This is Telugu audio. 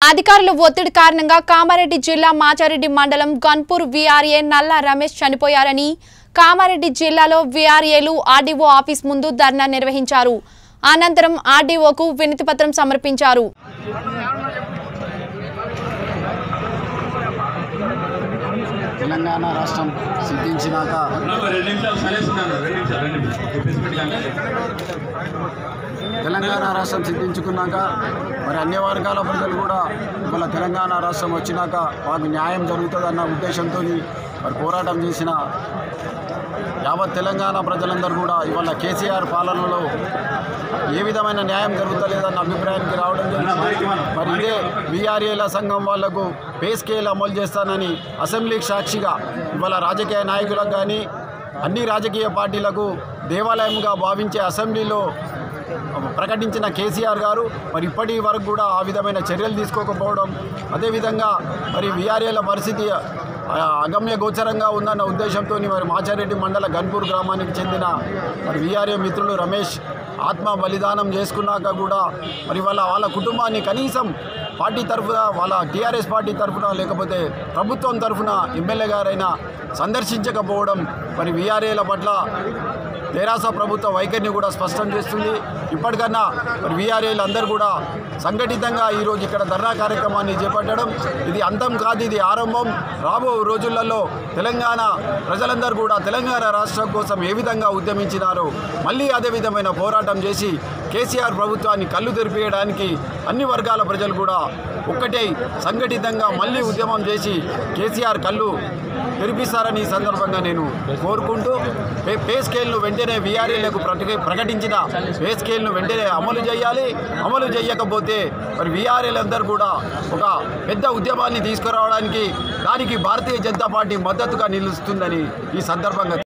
అధికారుల ఒత్తిడి కారణంగా కామారెడ్డి జిల్లా మాచారెడ్డి మండలం గన్పూర్ వీఆర్ఏ నల్ల రమేష్ చనిపోయారని కామారెడ్డి జిల్లాలో వీఆర్ఏలు ఆర్డీఓ ఆఫీస్ ముందు ధర్నా నిర్వహించారు అనంతరం ఆర్డీఓకు వినతిపత్రం సమర్పించారు తెలంగాణ రాష్ట్రం సిద్ధించినాక ఒక రెండు నిమిషాలు సైలెన్స్ ఉన్నాను రెండు నిమిషాలు రెండు నిమిషాలు చెప్పేసి పెట్టాలి తెలంగాణ రాష్ట్రం సిద్ధించుకున్నాక మరి అన్ని వర్గాల ప్రజలు కూడా ఇవాళ తెలంగాణ రాష్ట్రం వచ్చినాక మాకు న్యాయం జరుగుతుందన్న ఉద్దేశంతో మరి పోరాటం చేసిన యావత్ తెలంగాణ ప్రజలందరూ కూడా ఇవాళ కేసీఆర్ పాలనలో ఏ విధమైన న్యాయం జరుగుతలేదన్న అభిప్రాయానికి రావడం జరిగింది మరి ఇదే బీఆర్ఏల సంఘం వాళ్లకు పే స్కేల్ అమలు చేస్తానని అసెంబ్లీ సాక్షిగా ఇవాళ రాజకీయ నాయకులకు కానీ అన్ని రాజకీయ పార్టీలకు దేవాలయంగా భావించే అసెంబ్లీలో ప్రకటించిన కేసీఆర్ గారు మరి ఇప్పటి వరకు కూడా ఆ విధమైన చర్యలు తీసుకోకపోవడం అదేవిధంగా మరి వీఆర్ఏల పరిస్థితి ఆ, అగమ్య గోచరంగా ఉందన్న ఉద్దేశంతో మరి మాచారెడ్డి మండల గన్పూర్ గ్రామానికి చెందిన మరి వీఆర్ఏ మిత్రులు రమేష్ ఆత్మ బలిదానం చేసుకున్నాక కూడా మరి వాళ్ళ వాళ్ళ కుటుంబాన్ని కనీసం పార్టీ తరఫున వాళ్ళ టీఆర్ఎస్ పార్టీ తరఫున లేకపోతే ప్రభుత్వం తరఫున ఎమ్మెల్యే గారైనా సందర్శించకపోవడం మరి వీఆర్ఏల పట్ల తెరాస ప్రభుత్వ వైఖరిని కూడా స్పష్టం చేస్తుంది ఇప్పటికన్నా మరి వీఆర్ఏలు అందరూ కూడా సంఘటితంగా ఈరోజు ఇక్కడ ధర్నా కార్యక్రమాన్ని చేపట్టడం ఇది అంతం కాదు ఇది ఆరంభం రాబో రోజులలో తెలంగాణ ప్రజలందరూ కూడా తెలంగాణ రాష్ట్రం కోసం ఏ విధంగా ఉద్యమించినారో మళ్ళీ అదే విధమైన పోరాటం చేసి కేసీఆర్ ప్రభుత్వాన్ని కళ్ళు తెరిపేయడానికి అన్ని వర్గాల ప్రజలు కూడా ఒక్కటే సంఘటితంగా మళ్ళీ ఉద్యమం చేసి కేసీఆర్ కళ్ళు తెరిపిస్తారని ఈ సందర్భంగా నేను కోరుకుంటూ పే పే స్కేల్ను వెంటనే వీఆర్ఏలకు ప్రకటి ప్రకటించిన పే స్కేల్ను వెంటనే అమలు చేయాలి అమలు చేయకపోతే మరి వీఆర్ఏలందరూ కూడా ఒక పెద్ద ఉద్యమాన్ని తీసుకురావడానికి దానికి భారతీయ జనతా పార్టీ మద్దతుగా నిలుస్తుందని ఈ సందర్భంగా